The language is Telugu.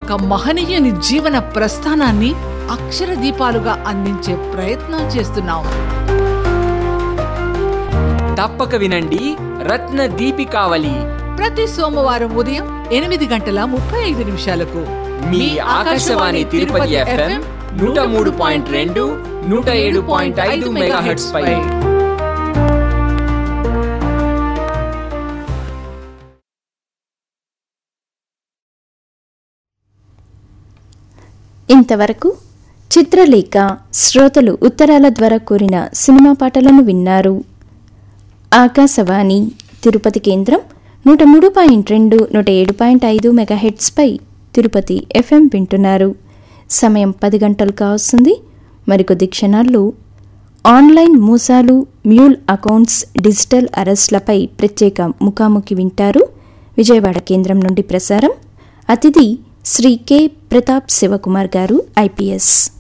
ఒక మహనీయుని జీవన ప్రస్థానాన్ని అక్షర దీపాలుగా అందించే ప్రయత్నం చేస్తున్నాం తప్పక వినండి రత్న దీపికావళి ప్రతి సోమవారం ఉదయం ఎనిమిది గంటల ముప్పై ఐదు నిమిషాలకు మీ ఆకాశవాణి తిరుపతి ఎఫ్ఎం నూట మూడు పాయింట్ రెండు నూట ఏడు పాయింట్ ఐదు మెగాహెట్స్ పై ఇంతవరకు చిత్రలేఖ శ్రోతలు ఉత్తరాల ద్వారా కోరిన సినిమా పాటలను విన్నారు ఆకాశవాణి తిరుపతి కేంద్రం నూట మూడు పాయింట్ రెండు నూట ఏడు పాయింట్ ఐదు మెగాహెట్స్పై తిరుపతి ఎఫ్ఎం వింటున్నారు సమయం పది గంటలు కావస్తుంది మరికొద్ది క్షణాల్లో ఆన్లైన్ మోసాలు మ్యూల్ అకౌంట్స్ డిజిటల్ అరెస్ట్లపై ప్రత్యేక ముఖాముఖి వింటారు విజయవాడ కేంద్రం నుండి ప్రసారం అతిథి శ్రీ కె ప్రతాప్ శివకుమార్ గారు ఐపీఎస్